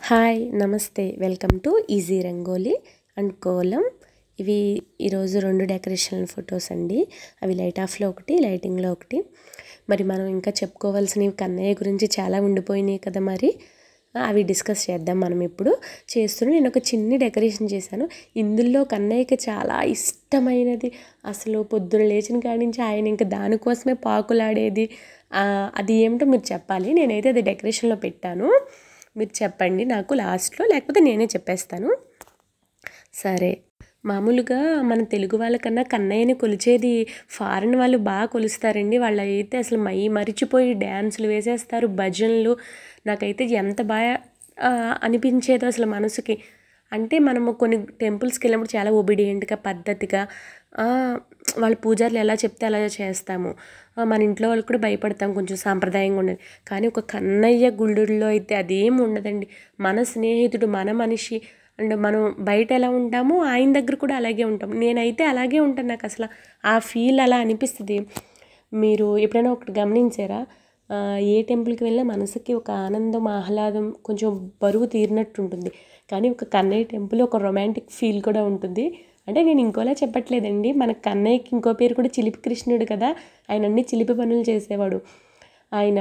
hi నమస్తే welcome to easy rangoli and kolam ఇవి ఈరోజు రెండు డెకరేషన్ ఫొటోస్ అండి అవి లైట్ ఆఫ్లో ఒకటి లైటింగ్లో ఒకటి మరి మనం ఇంకా చెప్పుకోవాల్సినవి కన్నయ్య గురించి చాలా ఉండిపోయినాయి కదా మరి ఆ, అవి డిస్కస్ చేద్దాం మనం ఇప్పుడు చేస్తూనే నేను ఒక చిన్ని డెకరేషన్ చేశాను ఇందులో కన్నయ్యకి చాలా ఇష్టమైనది అసలు పొద్దున లేచిన కాడి నుంచి ఆయన ఇంకా దానికోసమే పాకులాడేది ఆ, అది ఏమిటో మీరు చెప్పాలి నేనైతే అది డెకరేషన్లో పెట్టాను మీరు చెప్పండి నాకు లాస్ట్లో లేకపోతే నేనే చెప్పేస్తాను సరే మామూలుగా మన తెలుగు వాళ్ళకన్నా కన్నయ్యని కొలిచేది ఫారెన్ వాళ్ళు బాగా కొలుస్తారండి వాళ్ళు అయితే అసలు మై మరిచిపోయి డ్యాన్సులు వేసేస్తారు భజనలు నాకైతే ఎంత బాగా ఆ, అనిపించేదో అసలు మనసుకి అంటే మనము కొన్ని టెంపుల్స్కి వెళ్ళినప్పుడు చాలా ఒబిడియంట్గా పద్ధతిగా ఆ, వాళ్ళ పూజారులు ఎలా చెప్తే అలా చేస్తాము ఆ, మన ఇంట్లో వాళ్ళు కూడా భయపడతాం కొంచెం సాంప్రదాయంగా ఉండదు కానీ ఒక కన్నయ్య గుళ్ళుల్లో అయితే అదేం ఉండదండి మన స్నేహితుడు మన మనిషి అండ్ మనం బయట ఎలా ఉంటామో ఆయన దగ్గర కూడా అలాగే ఉంటాం నేనైతే అలాగే ఉంటాను నాకు అసలు ఆ ఫీల్ అలా అనిపిస్తుంది మీరు ఎప్పుడైనా ఒకటి గమనించారా ఆ, ఏ టెంపుల్కి వెళ్ళినా మనసుకి ఒక ఆనందం ఆహ్లాదం కొంచెం బరువు తీరినట్టు ఉంటుంది కానీ ఒక కన్నయ్య టెంపుల్ ఒక రొమాంటిక్ ఫీల్ కూడా ఉంటుంది అంటే నేను ఇంకోలా చెప్పట్లేదండి మన కన్నయ్యకి ఇంకో పేరు కూడా చిలిపి కృష్ణుడు కదా ఆయన అన్ని చిలిపి పనులు చేసేవాడు ఆయన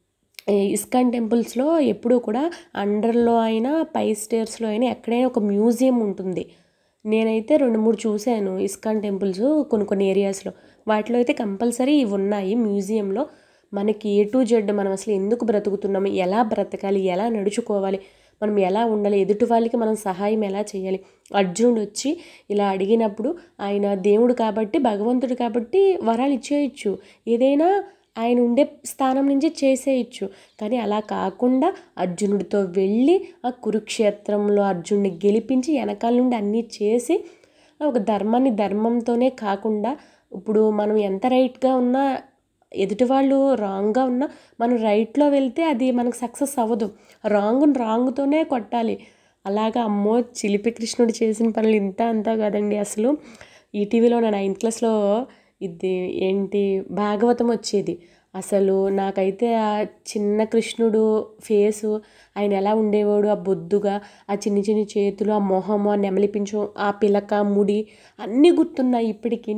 ఈ ఇస్కాన్ టెంపుల్స్లో ఎప్పుడూ కూడా అండర్లో అయినా పై స్టేర్స్లో అయినా ఎక్కడైనా ఒక మ్యూజియం ఉంటుంది నేనైతే రెండు మూడు చూశాను ఇస్కాన్ టెంపుల్స్ కొన్ని కొన్ని ఏరియాస్లో వాటిలో అయితే కంపల్సరీ ఇవి ఉన్నాయి మ్యూజియంలో మనకి ఏ టు జెడ్ మనం అసలు ఎందుకు బ్రతుకుతున్నాము ఎలా బ్రతకాలి ఎలా నడుచుకోవాలి మనం ఎలా ఉండాలి ఎదుటి వాళ్ళకి మనం సహాయం ఎలా చేయాలి అర్జునుడు వచ్చి ఇలా అడిగినప్పుడు ఆయన దేవుడు కాబట్టి భగవంతుడు కాబట్టి వరాలు ఇచ్చేయచ్చు ఏదైనా ఆయన ఉండే స్థానం నుంచి చేసేయచ్చు కానీ అలా కాకుండా అర్జునుడితో వెళ్ళి ఆ కురుక్షేత్రంలో అర్జునుడిని గెలిపించి వెనకాల నుండి అన్నీ చేసి ఒక ధర్మాన్ని ధర్మంతోనే కాకుండా ఇప్పుడు మనం ఎంత రైట్గా ఉన్నా ఎదుటి వాళ్ళు రాంగ్గా ఉన్నా మనం రైట్లో వెళ్తే అది మనకు సక్సెస్ అవ్వదు రాంగ్ రాంగ్తోనే కొట్టాలి అలాగా అమ్మో చిలిపి కృష్ణుడు చేసిన పనులు ఇంత అంతా కదండి అసలు ఈటీవీలో నా నైన్త్ క్లాస్లో ఇది ఏంటి భాగవతం వచ్చేది అసలు నాకైతే ఆ చిన్న కృష్ణుడు ఫేసు ఆయన ఎలా ఉండేవాడు ఆ బొద్దుగా ఆ చిన్ని చిన్ని చేతులు ఆ మొహము ఆ నెమలిపించు ఆ పిలక ముడి అన్నీ గుర్తున్నాయి ఇప్పటికీ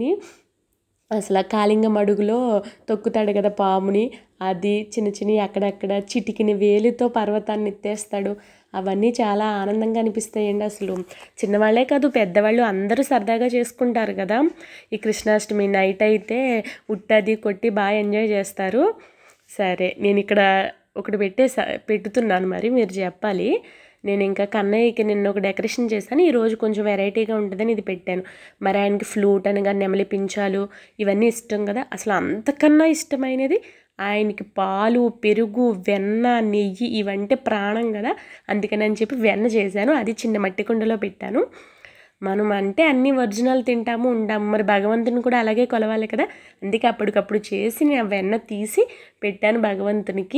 అసలు ఆ కాళింగం అడుగులో తొక్కుతాడు కదా పాముని అది చిన్న చిన్న అక్కడక్కడ చిటికిని వేలితో పర్వతాన్ని ఎత్తేస్తాడు అవన్నీ చాలా ఆనందంగా అనిపిస్తాయండి అసలు చిన్నవాళ్ళే కాదు పెద్దవాళ్ళు అందరూ సరదాగా చేసుకుంటారు కదా ఈ కృష్ణాష్టమి నైట్ అయితే ఉట్టది కొట్టి బాగా ఎంజాయ్ చేస్తారు సరే నేను ఇక్కడ ఒకటి పెట్టే పెట్టుతున్నాను మరి మీరు చెప్పాలి నేను ఇంకా కన్నయ్యకి నిన్న ఒక డెకరేషన్ చేశాను ఈరోజు కొంచెం వెరైటీగా ఉంటుందని ఇది పెట్టాను మరి ఆయనకి ఫ్లూట్ అనగా నెమలి పించాలు ఇవన్నీ ఇష్టం కదా అసలు అంతకన్నా ఇష్టమైనది ఆయనకి పాలు పెరుగు వెన్న నెయ్యి ఇవంటే ప్రాణం కదా అందుకని అని చెప్పి వెన్న చేశాను అది చిన్న మట్టి కుండలో పెట్టాను మనం అంటే అన్ని ఒరిజినల్ తింటాము ఉంటాము మరి భగవంతుని కూడా అలాగే కొలవాలి కదా అందుకే అప్పటికప్పుడు చేసి నేను ఆ వెన్న తీసి పెట్టాను భగవంతునికి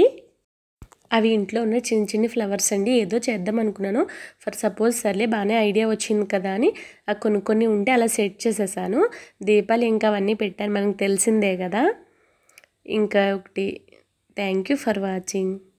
అవి ఇంట్లో ఉన్న చిన్న చిన్న ఫ్లవర్స్ అండి ఏదో చేద్దాం అనుకున్నాను ఫర్ సపోజ్ సర్లే బాగానే ఐడియా వచ్చింది కదా అని ఆ కొన్ని కొన్ని ఉంటే అలా సెట్ చేసేసాను దీపాలు ఇంకా అవన్నీ పెట్టాను మనకు తెలిసిందే కదా ఇంకా ఒకటి థ్యాంక్ యూ ఫర్ వాచింగ్